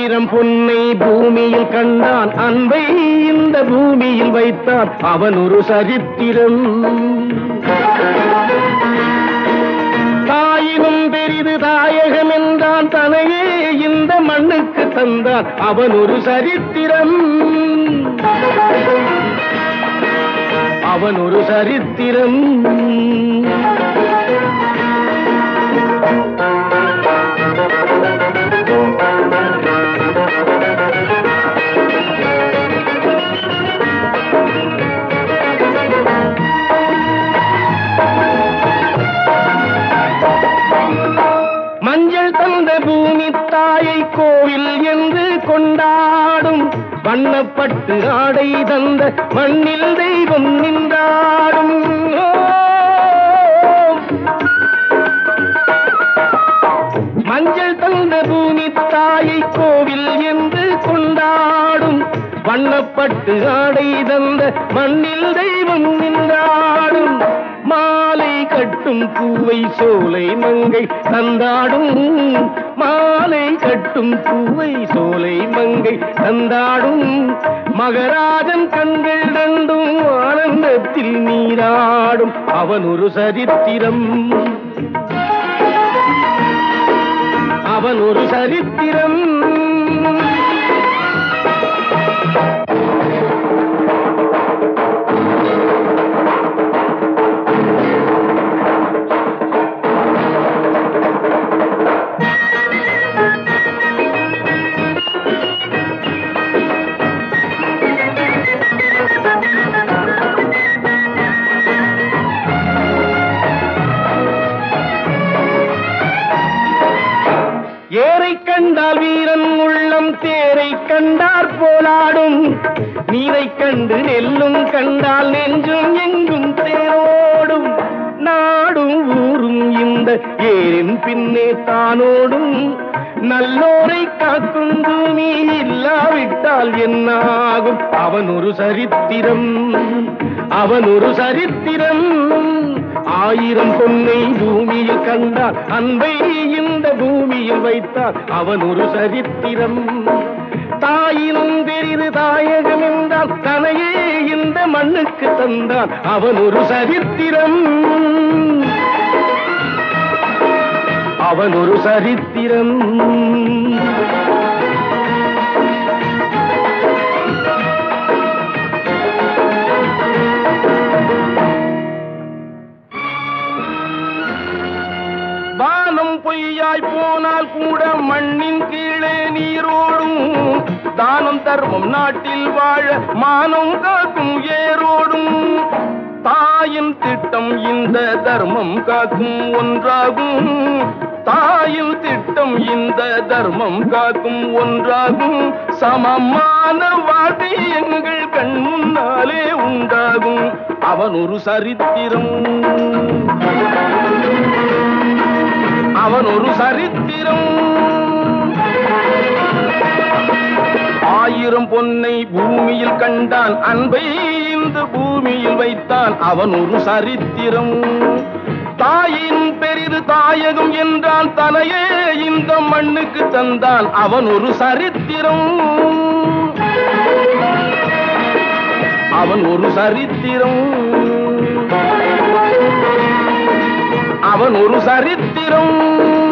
ஆயிரம் பொன்னை பூமியில் கண்டான் அன்பை இந்த பூமியில் வைத்தான் அவன் ஒரு சரித்திரம் தாயினும் பெரிது தாயகம் என்றான் தனையே இந்த மண்ணுக்கு தந்தான் அவன் ஒரு சரித்திரம் அவன் ஒரு சரித்திரம் மஞ்சள் தந்த பூமி தாயை கோவில் என்று கொண்டாடும் வண்ணப்பட்டு ஆடை தந்த மண்ணில் தெய்வம் நின்றாடும் ஓ! மஞ்சள் தந்த பூமி தாயை கோவில் என்று கொண்டாடும் வண்ணப்பட்டு ஆடை தந்த மண்ணில் தெய்வம் நின்றாடும் மாலை கட்டும் பூவை சோலை மங்கை தந்தாடும் மாலை கட்டும் பூவை சோலை மங்கை தந்தாடும் மகராஜன் கண்கள் ரெண்டும் ஆனந்தத்தில் நீராடும் அவன் ஒரு சரித்திரம் அவன் ஒரு சரித்திரம் ஏரை கண்டால் வீரன் உள்ளம் தேரை கண்டார் போலாடும் நீரை கண்டு நெல்லும் கண்டால் நெஞ்சும் எங்கும் தேரோடும் நாடும் ஊரும் இந்த ஏரின் பின்னே தானோடும் நல்லோரை காக்கும் பூமி இல்லாவிட்டால் என்னாகும் அவன் ஒரு சரித்திரம் அவன் ஒரு சரித்திரம் ஆயிரம் பொன்னை பூமியில் கண்டார் அன்பை இந்த பூமியில் வைத்தார் அவன் ஒரு சரித்திரம் தாயினும் பெரிது தாயகம் என்றால் தனையே இந்த மண்ணுக்கு தந்தான் அவன் ஒரு சரித்திரம் அவன் ஒரு சரித்திரம் வானம் பொய்யாய் போனால் கூட மண்ணின் கீழே நீரோடும் தானம் தர்மம் நாட்டில் வாழ மானம் காக்கும் ஏரோடும் தாயின் திட்டம் இந்த தர்மம் காக்கும் ஒன்றாகும் தாயின் திட்டம் இந்த தர்மம் காக்கும் ஒன்றாகும் சமமான வாழ்க்கை எங்கள் கண் முன்னாலே உண்டாகும் அவன் ஒரு சரித்திரம் அவன் ஒரு சரித்திரம் ஆயிரம் பொன்னை பூமியில் கண்டான் அன்பை இந்த பூமியில் வைத்தான் அவன் ஒரு சரித்திரம் தாயின் பெரிது தாயகம் என்றான் தலையே இந்த மண்ணுக்கு தந்தான் அவன் ஒரு சரித்திரம் அவன் ஒரு சரித்திரம் அவன் ஒரு சரித்திரம்